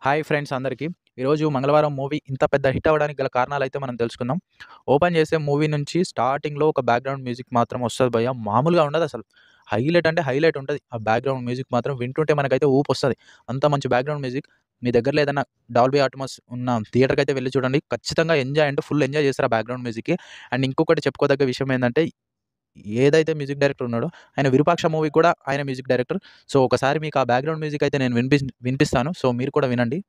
Hi friends అందరికీ. ఈరోజు 'మంగళవారం' మూవీ ఇంత పెద్ద హిట్ అవ్వడానికి గల కారణాలైతే మనం తెలుసుకుందాం. ఓపెన్ చేస్తే మూవీ నుంచి స్టార్టింగ్‌లో ఒక బ్యాక్‌గ్రౌండ్ మ్యూజిక్ మాత్రం వస్తది భయ్యా! మామూలుగా ఉండదసలు. హైలైట్ అంటే హైలైట్ ఉంటది. ఆ బ్యాక్‌గ్రౌండ్ మ్యూజిక్ మాత్రం వింటుంటే మనకైతే ఊపొస్తది. అంత మంచి బ్యాక్‌గ్రౌండ్ మ్యూజిక్. మీ దగ్గరలో ఏదైనా డాల్బీ అట్మాస్ ఉన్న థియేటర్‌కైతే వెళ్లి చూడండి. ఖచ్చితంగా ఎంజాయ్ అంటే ఫుల్ ఎంజాయ్ చేస్తారు ఆ బ్యాక్‌గ్రౌండ్ మ్యూజిక్‌కి. అండ్ ఇంకొకటి చెప్పుకోదగ్గ విషయం ఏందంటే, ఏదైతే మ్యూజిక్ డైరెక్టర్ ఉన్నాడో ఆయన 'విరూపాక్ష' మూవీకి కూడా ఆయన మ్యూజిక్ డైరెక్టర్. సో, ఒకసారి మీకు ఆ బ్యాక్‌గ్రౌండ్ మ్యూజిక్ అయితే నేను వినిపిస్ వినిపిస్తాను. సో, మీరు కూడా వినండి.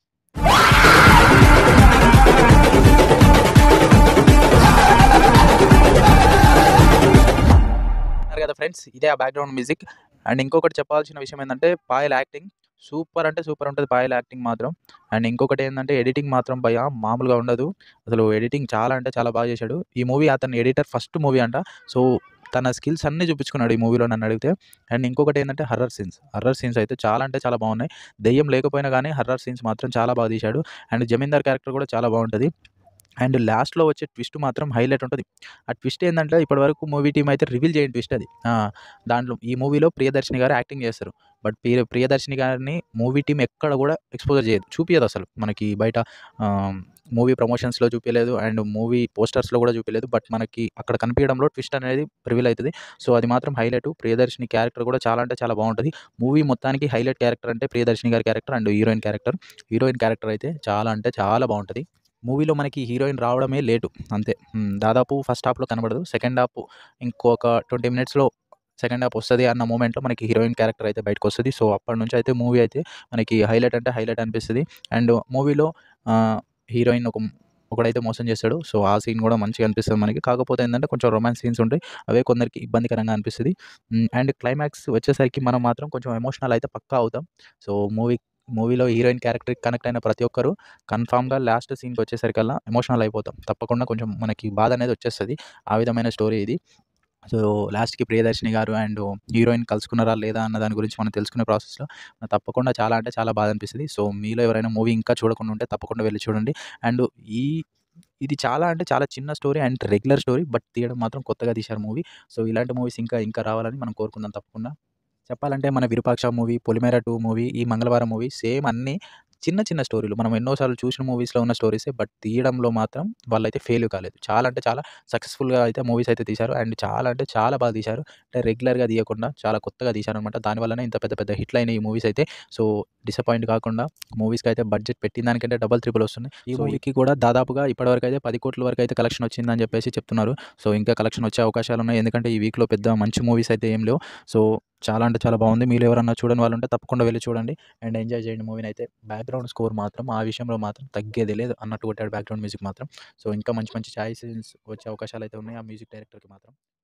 విన్నారు కదా ఫ్రెండ్స్. ఇదే ఆ బ్యాక్‌గ్రౌండ్ మ్యూజిక్. అండ్ ఇంకొకటి చెప్పాల్సిన విషయం ఏందంటే, పాయల్ యాక్టింగ్ సూపర్ అంటే సూపర్ ఉంటది పాయల్ యాక్టింగ్ మాత్రం. అండ్ ఇంకొకటి ఏందంటే, ఎడిటింగ్ మాత్రం భయ్యా మామూలుగా ఉండదు. అసలు ఎడిటింగ్ చాలా అంటే చాలా బాగా చేశాడు. ఈ మూవీ అతని ఎడిటర్ ఫస్ట్ మూవీ అంట. సో, తన స్కిల్స్ అన్నీ చూపించుకున్నాడు ఈ మూవీలో నన్నడిగితే. అండ్ ఇంకొకటి ఏందంటే హర్రర్ సీన్స్. హర్రర్ సీన్స్ అయితే చాలా అంటే చాలా బాగున్నాయి. దెయ్యం లేకపోయినా గానీ హర్రర్ సీన్స్ మాత్రం చాలా బాగా తీశాడు. అండ్ జమీందార్ క్యారెక్టర్ కూడా చాలా బాగుంటది. అండ్ లాస్ట్‌లో వచ్చే ట్విస్ట్ మాత్రం హైలైట్ ఉంటది. ఆ ట్విస్ట్ ఏందంటే ఇప్పటివరకు మూవీ టీమ్ అయితే రివీల్ చేయని ట్విస్ట్ అది. ఆ! దాంట్లో ఈ మూవీలో ప్రియదర్శిని గారు యాక్టింగ్ చేస్తారు. బట్ ప్రియ ప్రియదర్శిని గారిని మూవీ టీమ్ ఎక్కడ కూడా ఎక్స్‌పోజర్ చేయదు. చూపియదసలు. మనకి బయట ఆహ్, మూవీ ప్రమోషన్స్‌లో చూపియలేదు. అండ్ మూవీ పోస్టర్స్‌లో కూడా చూపియలేదు. బట్ మనకి అక్కడ కనిపియడంలో ట్విస్ట్ అనేది రివీల్ అయితది. సో, అది మాత్రం హైలైటు. ప్రియదర్శిని క్యారెక్టర్ కూడా చాలా అంటే చాలా బాగుంటది. మూవీ మొత్తానికి హైలైట్ క్యారెక్టర్ అంటే ప్రియదర్శిని గారి character and heroine character. Heroine character అయితే చాలా అంటే చాలా బాగుంటది. మూవీలో మనకి హీరోయిన్ రావడమే లేటు అంతే. హ్మ్. దాదాపు ఫస్ట్ హాఫ్‌లో కనబడదు. సెకండ్ హాఫ్ ఇంకొక 20 మినిట్స్‌లో సెకండ్ హాఫ్ వస్తది అన్న మూమెంట్‌లో మనకి హీరోయిన్ క్యారెక్టర్ అయితే బయటకొస్తది. సో, అప్పటినుంచి అయితే మూవీ అయితే మనకి హైలైట్ అంటే హైలైట్ అనిపిస్తది. అండ్ మూవీలో ఆహ్, హీరోయిన్ ఒక ఒకడైతే మోసం చేస్తాడు. సో, ఆ సీన్ కూడా మంచిగా అనిపిస్తది మనకి. కాకపోతే ఏందంటే కొంచెం రొమాన్స్ సీన్స్ ఉంటాయి. అవే కొందరికి ఇబ్బందికరంగా అనిపిస్తది. హ్మ్. అండ్ క్లైమాక్స్ వచ్చేసరికి మనం మాత్రం కొంచెం ఎమోషనల్ అయితే పక్కా అవుతాం. సో, మూవీ మూవీలో హీరోయిన్ క్యారెక్టర్‌కి కనెక్ట్ అయిన ప్రతి ఒక్కరు కన్ఫర్మ్‌గా లాస్ట్ సీన్‌కి వచ్చేసరికల్లా ఎమోషనల్ అయిపోతాం. తప్పకుండా కొంచెం మనకి బాధ అనేది వచ్చేస్తది. ఆ విధమైన స్టోరీ ఇది. సో, లాస్ట్‌కి ప్రియదర్శిని గారు అండ్ హీరోయిన్ కలుసుకున్నారా లేదా అన్న దాని గురించి మనం తెలుసుకునే ప్రాసెస్‌లో తప్పకుండా చాలా అంటే చాలా బాధ అనిపిస్తది. సో, మీలో ఎవరైనా మూవీ ఇంకా చూడకుండా ఉంటే తప్పకుండా వెళ్లి చూడండి. అండ్ ఈ ఇది చాలా అంటే చాలా చిన్న story and regular story. But తీయడం మాత్రం కొత్తగా తీశారు మూవీ. సో, ఇలాంటి మూవీస్ ఇంకా ఇంకా రావాలని మనం కోరుకుందాం తప్పకుండా. చెప్పాలంటే మన 'విరూపాక్ష' మూవీ, 'పొలిమేర 2' మూవీ, ఈ 'మంగళవారం' మూవీ సేమ్ అన్నీ చిన్న చిన్న స్టోరీలు. మనం ఎన్నో సార్లు చూసిన మూవీస్‌లో ఉన్న స్టోరీసే. బట్ తీయడంలో మాత్రం వాళ్ళైతే ఫెయిల్ కాలేదు. చాలా అంటే చాలా సక్సెస్‌ఫుల్‌గా అయితే మూవీస్ అయితే తీశారు. అండ్ చాలా అంటే చాలా బాగా తీశారు. అంటే రెగ్యులర్‌గా తీయకుండా చాలా కొత్తగా తీశారనమాట. దానివల్లనే ఇంత పెద్ద పెద్ద హిట్‌లయినాయి ఈ మూవీస్ అయితే. సో, డిసప్పాయింట్ కాకుండా మూవీస్‌కి అయితే బడ్జెట్ పెట్టిన దానికంటే డబుల్, ట్రిపుల్ వస్తున్నాయి. ఈ మూవీకి కూడా దాదాపుగా ఇప్పటివరకు అయితే 10,00,00,000 వరకు అయితే కలెక్షన్ వచ్చిందని చెప్పేసి చెప్తున్నారు. సో, ఇంకా కలెక్షన్ వచ్చే అవకాశాలున్నాయి. ఎందుకంటే ఈ వీక్‌లో పెద్ద మంచి మూవీస్ అయితే ఏం లేవు. సో, చాలా అంటే చాలా బాగుంది. మీలో ఎవరన్నా చూడని వాళ్ళు ఉంటే తప్పకుండా వెళ్లి చూడండి. అండ్ ఎంజాయ్ చేయండి మూవీనైతే. బ్యాక్‌గ్రౌండ్ స్కోర్ మాత్రం ఆ విషయంలో మాత్రం తగ్గేదే లేదు అన్నట్టు కొట్టాడు బ్యాక్‌గ్రౌండ్ మ్యూజిక్ మాత్రం. సో, ఇంకా మంచి మంచి చాయిసెస్ వచ్చే అవకాశాలైతే ఉన్నాయి ఆ మ్యూజిక్ డైరెక్టర్‌కి మాత్రం.